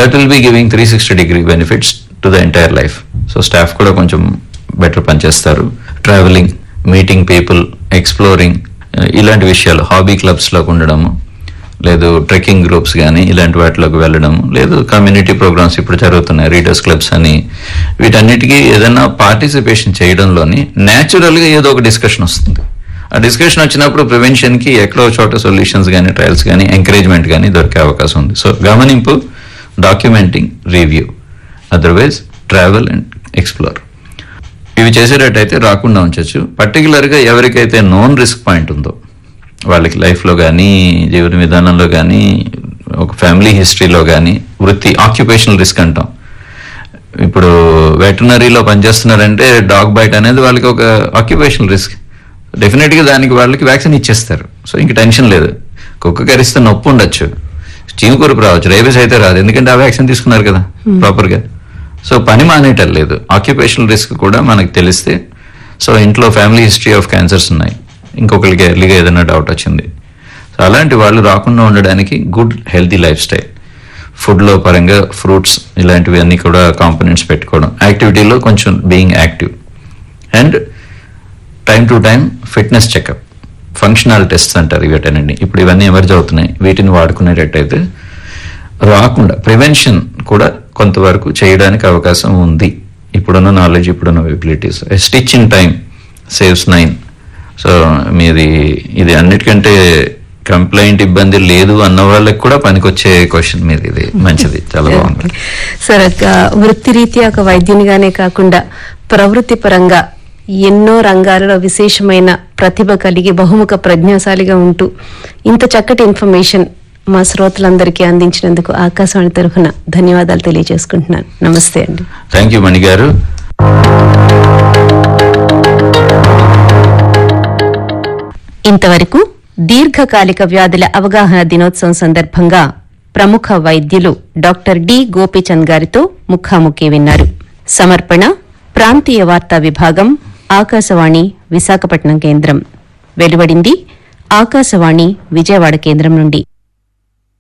that will be giving three sixty degree benefits to the entire life so staff కూడా కొంచెం better పనిచేస్తారు travelling meeting people exploring ఇలాంటి విషయాలు hobby క్లబ్స్లోకి ఉండడము లేదు ట్రెక్కింగ్ గ్రూప్స్ కానీ ఇలాంటి వాటిలోకి వెళ్ళడం లేదు కమ్యూనిటీ ప్రోగ్రామ్స్ ఇప్పుడు జరుగుతున్నాయి రీడర్స్ క్లబ్స్ అని వీటన్నిటికీ ఏదైనా పార్టిసిపేషన్ చేయడంలోని న్యాచురల్గా ఏదో ఒక డిస్కషన్ వస్తుంది ఆ డిస్కషన్ వచ్చినప్పుడు ప్రివెన్షన్కి ఎక్కడో చోట సొల్యూషన్స్ కానీ ట్రయల్స్ కానీ ఎంకరేజ్మెంట్ కానీ దొరికే అవకాశం ఉంది సో గమనింపు documenting review otherwise travel and explore ఇవి చేసేటట్టయితే రాకుండా ఉంచవచ్చు పర్టికులర్గా ఎవరికైతే నోన్ రిస్క్ పాయింట్ ఉందో వాళ్ళకి లైఫ్లో కానీ జీవన విధానంలో కానీ ఒక ఫ్యామిలీ హిస్టరీలో కానీ వృత్తి ఆక్యుపేషనల్ రిస్క్ అంటాం ఇప్పుడు వెటనరీలో పనిచేస్తున్నారంటే డాగ్ బైట్ అనేది వాళ్ళకి ఒక ఆక్యుపేషనల్ రిస్క్ డెఫినెట్గా దానికి వాళ్ళకి వ్యాక్సిన్ ఇచ్చేస్తారు సో ఇంక టెన్షన్ లేదు కుక్క కరిస్తే నొప్పి ఉండొచ్చు చీము కురుపు రావచ్చు రేబీస్ అయితే రాదు ఎందుకంటే ఆ వ్యాక్సిన్ తీసుకున్నారు కదా ప్రాపర్గా సో పని మానేయటం లేదు ఆక్యుపేషనల్ రిస్క్ కూడా మనకు తెలిస్తే సో ఇంట్లో ఫ్యామిలీ హిస్టరీ ఆఫ్ క్యాన్సర్స్ ఉన్నాయి ఇంకొకరికి ఎర్లీగా ఏదైనా డౌట్ వచ్చింది సో అలాంటి వాళ్ళు రాకుండా ఉండడానికి గుడ్ హెల్తీ లైఫ్ స్టైల్ ఫుడ్లో పరంగా ఫ్రూట్స్ ఇలాంటివి అన్నీ కూడా కాంపోనెంట్స్ పెట్టుకోవడం యాక్టివిటీలో కొంచెం being active and time to time fitness checkup functional test అంటారు వీటనండి ఇప్పుడు ఇవన్నీ ఎమర్జ్ అవుతున్నాయి వీటిని వాడుకునేటట్టయితే రాకుండా ప్రివెన్షన్ కూడా కొంతవరకు చేయడానికి అవకాశం ఉంది ఇప్పుడున్న నాలెడ్జ్ ఇప్పుడున్న abilities stitch in time saves nine so మీది ఇది అన్నిటికంటే కంప్లైంట్ ఇబ్బంది లేదు అన్న వాళ్ళకి కూడా పనికొచ్చే క్వశ్చన్ మీది ఇది మంచిది చాలా బాగుంది సార్ ఒక వృత్తిరీత్యా ఒక వైద్యునిగానే కాకుండా ప్రవృత్తి పరంగా ఎన్నో రంగాలలో విశేషమైన ప్రతిభ కలిగి బహుముఖ ప్రజ్ఞాశాలిగా ఉంటూ ఇంత చక్కటి ఇన్ఫర్మేషన్ మా శ్రోతలందరికీ అందించినందుకు ఆకాశవాణి తరఫున ధన్యవాదాలు తెలియజేసుకుంటున్నాను నమస్తే అండి థ్యాంక్ యూ మణి గారు ఇంతవరకు దీర్ఘకాలిక వ్యాధుల అవగాహన దినోత్సవం సందర్భంగా ప్రముఖ వైద్యులు డాక్టర్ డి గోపీచంద్ గారితో ముఖాముఖి విన్నారు సమర్పణ ప్రాంతీయ వార్తా విభాగం ఆకాశవాణి విశాఖపట్నం కేంద్రం వెలువడింది ఆకాశవాణి విజయవాడ కేంద్రం నుండి